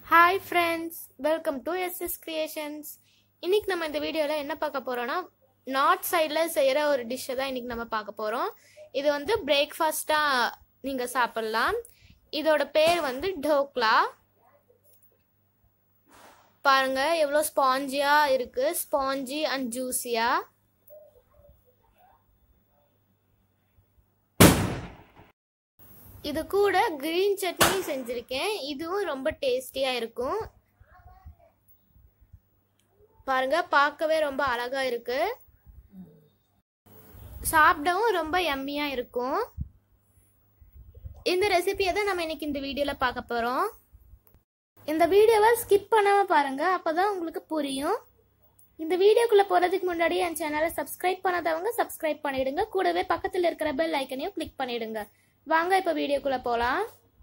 hi friends welcome to SS creations இன்னைக்கு நம்ம இந்த வீடியோவில் என்ன பார்க்க போறோம்னா நார்த் சைடில் செய்கிற ஒரு டிஷ்ஷை தான் இன்னைக்கு நம்ம பார்க்க போகிறோம் இது வந்து பிரேக்ஃபாஸ்ட்டாக நீங்கள் சாப்பிட்லாம் இதோட பேர் வந்து டோக்லா பாருங்க எவ்வளோ ஸ்பாஞ்சியாக இருக்கு ஸ்பாஞ்சி அண்ட் ஜூஸியாக இது கூட கிரீன் சட்னி செஞ்சிருக்கேன் இதுவும் ரொம்ப டேஸ்டியா இருக்கும் பாருங்க பார்க்கவே ரொம்ப அழகா இருக்கு சாப்பிடவும் ரொம்ப எம்மியா இருக்கும் இந்த ரெசிபியை தான் நம்ம இன்னைக்கு இந்த வீடியோல பார்க்க போறோம் இந்த வீடியோவை ஸ்கிப் பண்ணாம பாருங்க அப்பதான் உங்களுக்கு புரியும் இந்த வீடியோக்குள்ள போறதுக்கு முன்னாடி என் சேனலை சப்ஸ்கிரைப் பண்ணாதவங்க சப்ஸ்கிரைப் பண்ணிடுங்க கூடவே பக்கத்துல இருக்கிற பெல் ஐக்கனையும் கிளிக் பண்ணிடுங்க வாங்க இப்ப வீடியோக்குள்ள போலாம்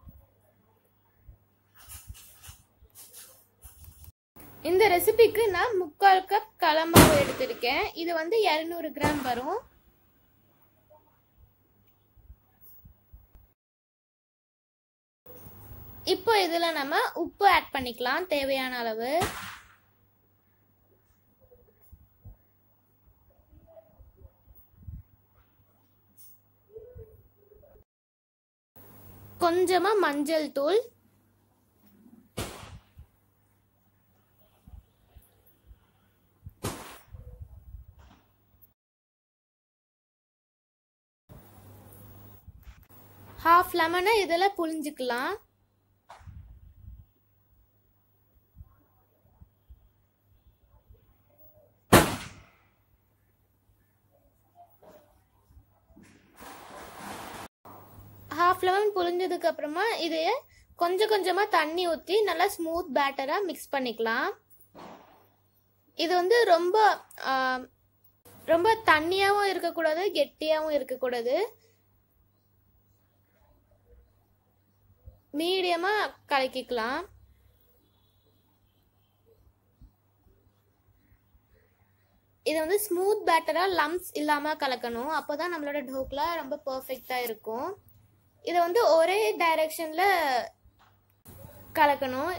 இந்த ரெசிபிக்கு நான் முக்கால் கப் களமாவு எடுத்திருக்கேன் இது வந்து இரநூறு கிராம் வரும் இப்போ இதுல நம்ம உப்பு ஆட் பண்ணிக்கலாம் தேவையான அளவு கொஞ்சமா மஞ்சள் தூள் ஹாஃப் லெமனை இதில் புழிஞ்சுக்கலாம் ஹாஃப் லெமன் புழிஞ்சதுக்கு அப்புறமா இது கொஞ்சம் கொஞ்சமாக தண்ணி ஊற்றி நல்லா ஸ்மூத் பேட்டராக மிக்ஸ் பண்ணிக்கலாம் இது வந்து ரொம்ப ரொம்ப தண்ணியாகவும் இருக்கக்கூடாது கெட்டியாகவும் இருக்கக்கூடாது மீடியமாக கலக்கிக்கலாம் இதை வந்து ஸ்மூத் பேட்டராக லம்ஸ் இல்லாமல் கலக்கணும் அப்போ தான் நம்மளோட டோக்லா ரொம்ப பர்ஃபெக்டாக இருக்கும் இதை வந்து ஒரே டைரக்ஷனில் கலக்கணும்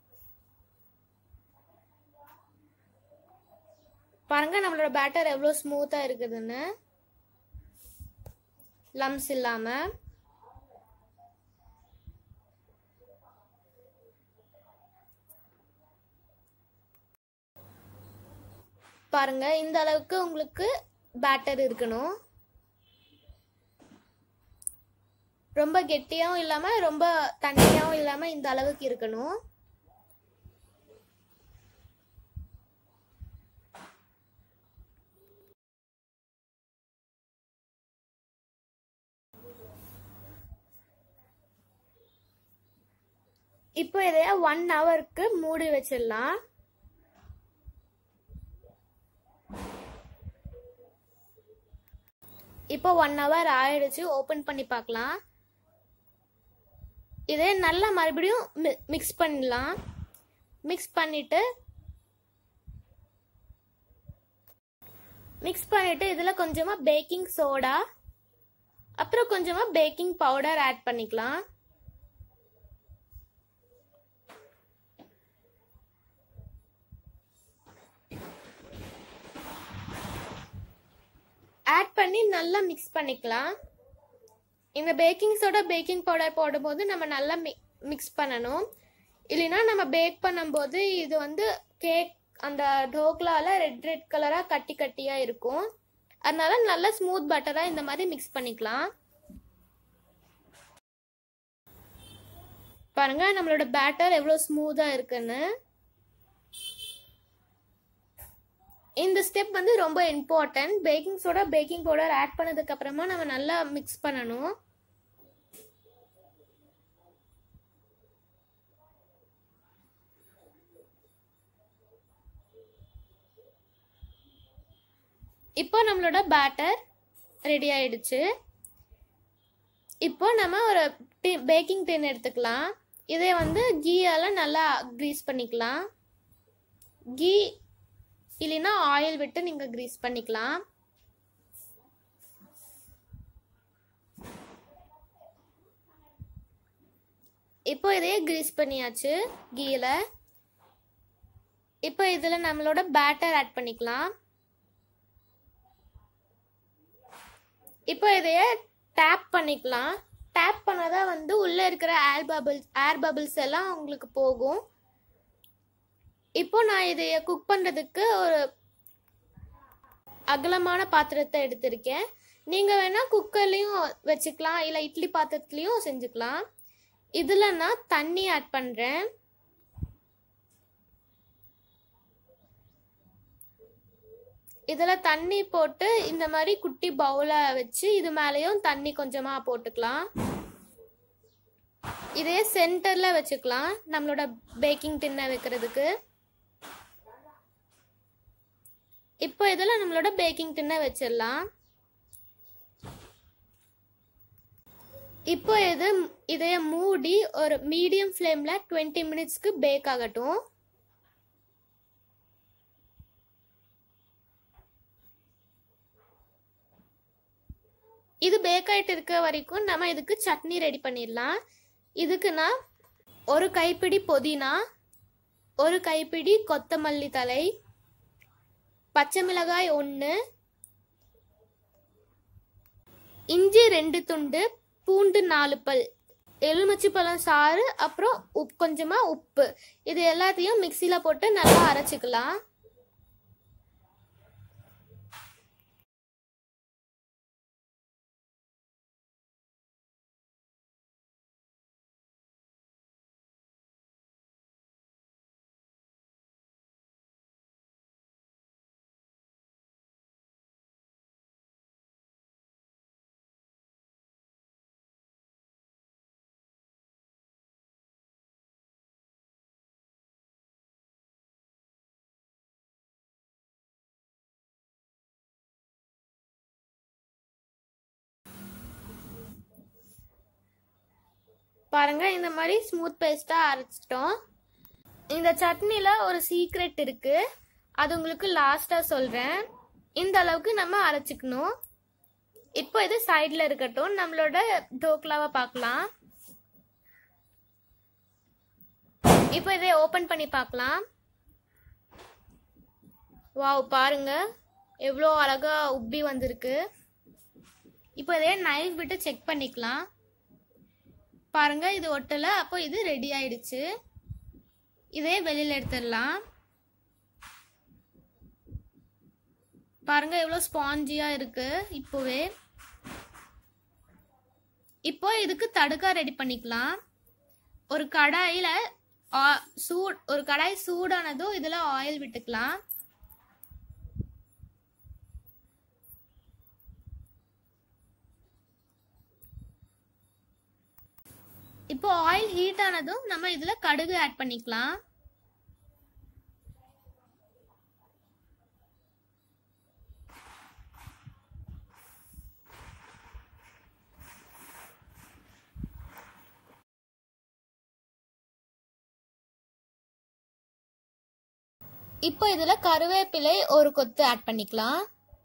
பாருங்க நம்மளோட பேட்டர் எவ்வளோ ஸ்மூத்தாக இருக்குதுன்னு லம்ஸ் இல்லாமல் பாருங்க இந்த அளவுக்கு உங்களுக்கு பேட்டர் இருக்கணும் ரொம்ப கெட்டியாகவும் இல்லாமல் ரொம்ப தண்ணியாகவும் இல்லாமல் இந்த அளவுக்கு இருக்கணும் இப்போ இதைய ஒன் ஹவருக்கு மூடி வச்சிடலாம் இப்போ ஒன் ஹவர் ஆயிடுச்சு ஓப்பன் பண்ணி பார்க்கலாம் இதே நல்லா மறுபடியும் மிக்ஸ் பண்ணிடலாம் மிக்ஸ் பண்ணிட்டு மிக்ஸ் பண்ணிட்டு இதில் கொஞ்சமாக பேக்கிங் சோடா அப்புறம் கொஞ்சமாக பேக்கிங் பவுடர் ஆட் பண்ணிக்கலாம் ஆட் பண்ணி நல்லா மிக்ஸ் பண்ணிக்கலாம் இந்த பேக்கிங் சோடா பேக்கிங் பவுடர் போடும்போது நம்ம நல்லா மிக்ஸ் பண்ணணும் இல்லைன்னா நம்ம பேக் பண்ணும்போது இது வந்து கேக் அந்த டோக்லால ரெட் ரெட் கலராக கட்டி கட்டியாக இருக்கும் அதனால நல்லா ஸ்மூத் பட்டராக இந்த மாதிரி மிக்ஸ் பண்ணிக்கலாம் பாருங்க நம்மளோட பேட்டர் எவ்வளோ ஸ்மூத்தாக இருக்குன்னு இந்த ஸ்டெப் வந்து ரொம்ப important baking soda baking powder add பண்ணதுக்கு அப்புறமா நம்ம நல்லா மிக்ஸ் பண்ணணும் இப்போ நம்மளோட பேட்டர் ரெடி ஆயிடுச்சு இப்போ நம்ம ஒரு பேக்கிங் டின் எடுத்துக்கலாம் இதை வந்து கீயால் நல்லா க்ரீஸ் பண்ணிக்கலாம் கீ இல்லைன்னா ஆயில் விட்டு நீங்கள் க்ரீஸ் பண்ணிக்கலாம் இப்போ இதையே கிரீஸ் பண்ணியாச்சு கீயில் இப்போ இதில் நம்மளோட பேட்டர் ஆட் பண்ணிக்கலாம் இப்போ இதைய டேப் பண்ணிக்கலாம் டேப் பண்ணாதான் வந்து உள்ளே இருக்கிற ஏர் பபிள்ஸ் ஏர் பபிள்ஸ் எல்லாம் உங்களுக்கு போகும் இப்போ நான் இதைய குக் பண்ணுறதுக்கு ஒரு அகலமான பாத்திரத்தை எடுத்திருக்கேன் நீங்கள் வேணால் குக்கர்லேயும் வச்சுக்கலாம் இல்லை இட்லி பாத்திரத்துலேயும் செஞ்சுக்கலாம் இதில் நான் தண்ணி ஆட் பண்ணுறேன் இதில் தண்ணி போட்டு இந்த மாதிரி குட்டி பவுலை வச்சு இது மேலேயும் தண்ணி கொஞ்சமாக போட்டுக்கலாம் இதே சென்டரில் வச்சுக்கலாம் நம்மளோட பேக்கிங் டின்னை வைக்கிறதுக்கு இப்போ இதில் நம்மளோட பேக்கிங் டின்னை வச்சிடலாம் இப்போ இது இதைய மூடி ஒரு மீடியம் ஃப்ளேமில் டுவெண்ட்டி மினிட்ஸ்க்கு பேக் ஆகட்டும் இது பேக் ஆகிட்டு இருக்க வரைக்கும் நம்ம இதுக்கு சட்னி ரெடி பண்ணிடலாம் இதுக்கு நான் ஒரு கைப்பிடி புதினா ஒரு கைப்பிடி கொத்தமல்லி தலை பச்சை மிளகாய் ஒன்று இஞ்சி ரெண்டு துண்டு பூண்டு நாலு பல் எலுமிச்சி பழம் சாறு அப்புறம் உப் கொஞ்சமாக உப்பு இது எல்லாத்தையும் மிக்சியில் போட்டு நல்லா அரைச்சிக்கலாம் பாருங்க இந்த மாதிரி ஸ்மூத் பேஸ்ட்டாக அரைச்சிட்டோம் இந்த சட்னியில் ஒரு சீக்ரெட் இருக்கு அது உங்களுக்கு லாஸ்ட்டாக சொல்கிறேன் இந்த அளவுக்கு நம்ம அரைச்சிக்கணும் இப்போ இது சைடில் இருக்கட்டும் நம்மளோட டோக்லாவை பார்க்கலாம் இப்போ இதை ஓப்பன் பண்ணி பார்க்கலாம் வாவ் பாருங்க எவ்வளோ அழகா உப்பி வந்திருக்கு இப்போ இதே நைஃப் விட்டு செக் பண்ணிக்கலாம் பாருங்க இது ஒட்டலை அப்போ இது ரெடி ஆயிடுச்சு இதே வெளியில் எடுத்துடலாம் பாருங்க எவ்வளோ ஸ்பாஞ்சியாக இருக்கு இப்போவே இப்போ இதுக்கு தடுக்கா ரெடி பண்ணிக்கலாம் ஒரு கடாயில் சூட் ஒரு கடாய் சூடானதும் இதில் ஆயில் விட்டுக்கலாம் இப்போ ஆயில் ஹீட் ஆனதும் நம்ம இதில் கடுகு ஆட் பண்ணிக்கலாம் இப்போ இதில் கருவேப்பிலை ஒரு கொத்து ஆட் பண்ணிக்கலாம்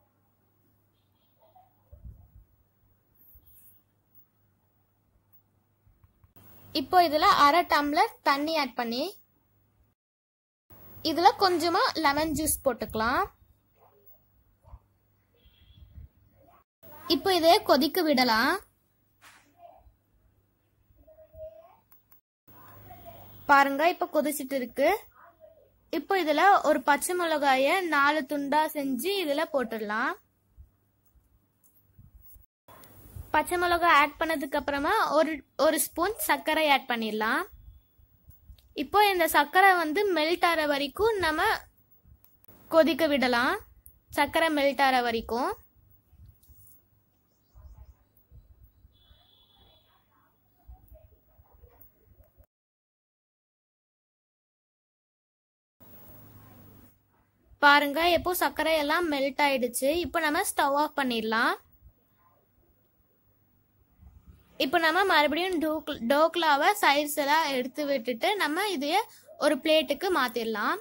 இப்போ இதில் அரை டம்ளர் தண்ணி ஆட் பண்ணி இதில் கொஞ்சமாக லெமன் ஜூஸ் போட்டுக்கலாம் இப்போ இதை கொதிக்க விடலாம் பாருங்க இப்போ கொதிச்சிட்டு இருக்கு இப்போ இதில் ஒரு பச்சை மிளகாய நாலு துண்டா செஞ்சு இதில் போட்டுடலாம் பச்சை மிளகாய் ஆட் பண்ணதுக்கு அப்புறமா ஒரு ஒரு ஸ்பூன் சர்க்கரை ஆட் பண்ணிடலாம் இப்போ இந்த சர்க்கரை வந்து மெல்ட் ஆகிற வரைக்கும் நம்ம கொதிக்க விடலாம் சர்க்கரை மெல்ட் ஆகிற வரைக்கும் பாருங்க எப்போ சர்க்கரை எல்லாம் மெல்ட் ஆயிடுச்சு இப்போ நம்ம ஸ்டவ் ஆஃப் பண்ணிடலாம் இப்போ நம்ம மறுபடியும் டோக் டோக்லாவை சைட்ஸ் எல்லாம் எடுத்து விட்டுட்டு நம்ம இதைய ஒரு பிளேட்டுக்கு மாற்றிடலாம்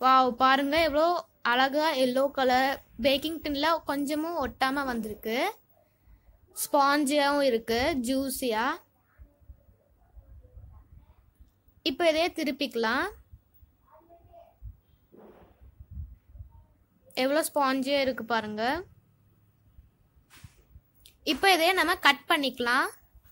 வாவ் பாருங்க எவ்வளோ அழகா எல்லோ கலர் பேக்கிங் டின்ல கொஞ்சமும் ஒட்டாம வந்திருக்கு ஸ்பாஞ்சியாகவும் இருக்கு ஜூஸியா இப்போ இதையே திருப்பிக்கலாம் எவ்வளோ ஸ்பாஞ்சியா இருக்கு பாருங்க இப்போ இதையே நம்ம கட் பண்ணிக்கலாம்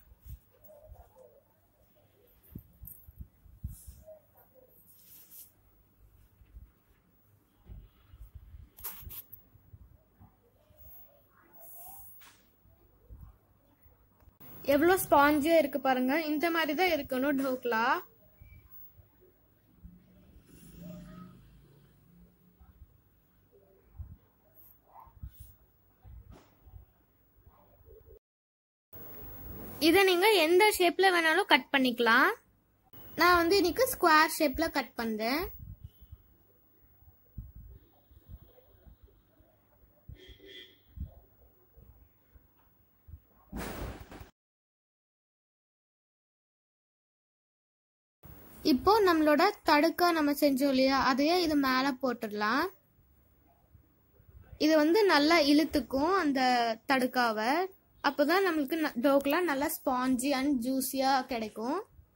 எவ்வளோ ஸ்பாஞ்சியா இருக்கு பாருங்க இந்த மாதிரி தான் இருக்கணும் டோக்லா இதை நீங்க எந்த ஷேப்ல வேணாலும் கட் பண்ணிக்கலாம் நான் வந்து இன்னைக்கு ஸ்கொயர் ஷேப்ல கட் பண்றேன் இப்போ நம்மளோட தடுக்கா நம்ம செஞ்சோம் இல்லையா அதையே இது மேலே போட்டுடலாம் இது வந்து நல்லா இழுத்துக்கும் அந்த தடுக்காவை அப்போதான் நம்மளுக்கு டோக்லாம் நல்லா ஸ்பாஞ்சி அண்ட் ஜூஸியா கிடைக்கும்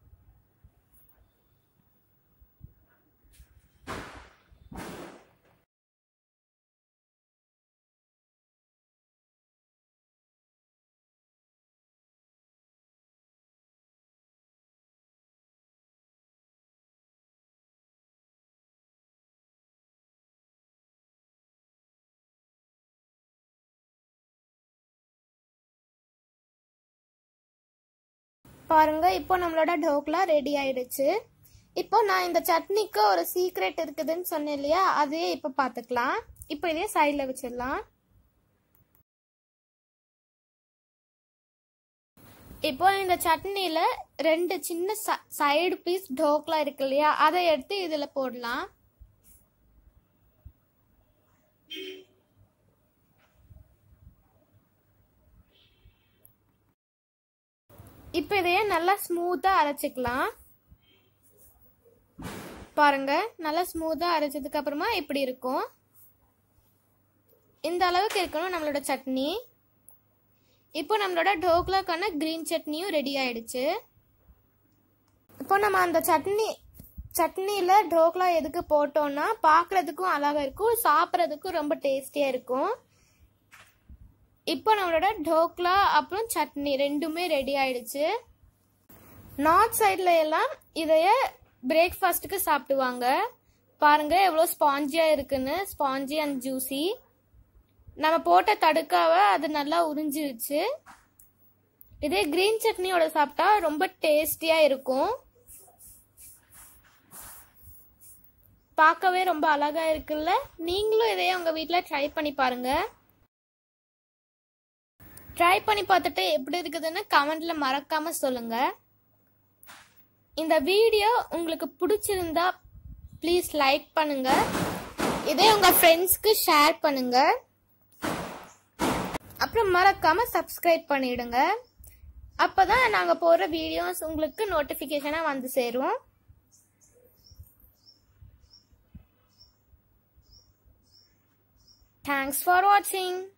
பாருங்க இப்போ நம்மளோட டோக்லா ரெடி ஆயிடுச்சு இப்போ நான் இந்த சட்னிக்கு ஒரு சீக்ரெட் இருக்குதுன்னு சொன்னேன் இல்லையா அதையே இப்போ பார்த்துக்கலாம் இப்போ இதே சைடில் வச்சிடலாம் இப்போ இந்த சட்னியில் ரெண்டு சின்ன சைடு பீஸ் டோக்லா இருக்கு இல்லையா அதை எடுத்து இதில் போடலாம் இப்போ இதையே நல்லா ஸ்மூத்தாக அரைச்சிக்கலாம் பாருங்க நல்லா ஸ்மூத்தாக அரைச்சதுக்கு அப்புறமா இப்படி இருக்கும் இந்த அளவுக்கு இருக்கணும் நம்மளோட சட்னி இப்போ நம்மளோட டோக்லாக்கான க்ரீன் சட்னியும் ரெடி ஆயிடுச்சு இப்போ நம்ம அந்த சட்னி சட்னியில் டோக்லா எதுக்கு போட்டோம்னா பார்க்குறதுக்கும் அழகாக இருக்கும் சாப்பிட்றதுக்கும் ரொம்ப டேஸ்டியாக இருக்கும் இப்போ நம்மளோட டோக்லா அப்புறம் சட்னி ரெண்டுமே ரெடி ஆயிடுச்சு நார்த் சைடில் எல்லாம் இதைய பிரேக்ஃபாஸ்ட்டுக்கு சாப்பிடுவாங்க பாருங்க எவ்வளோ ஸ்பாஞ்சியாக இருக்குன்னு ஸ்பாஞ்சி அண்ட் ஜூசி நம்ம போட்ட தடுக்காவை அது நல்லா உறிஞ்சிருச்சு இதே கிரீன் சட்னியோட சாப்பிட்டா ரொம்ப டேஸ்டியாக இருக்கும் பார்க்கவே ரொம்ப அழகா இருக்குல்ல நீங்களும் இதையே உங்க வீட்டில் ட்ரை பண்ணி பாருங்க ட்ரை பண்ணி பார்த்துட்டு எப்படி இருக்குதுன்னு கமெண்ட்ல மறக்காம சொல்லுங்க இந்த வீடியோ உங்களுக்கு பிடிச்சிருந்தா ப்ளீஸ் லைக் பண்ணுங்க இதே உங்க ஃப்ரெண்ட்ஸ்க்கு ஷேர் பண்ணுங்க அப்புறம் மறக்காம சப்ஸ்கிரைப் பண்ணிடுங்க அப்பதான் நாங்க போடுற வீடியோஸ் உங்களுக்கு நோட்டிபிகேஷனா வந்து சேரும் தேங்க்ஸ் ஃபார் வாட்சிங்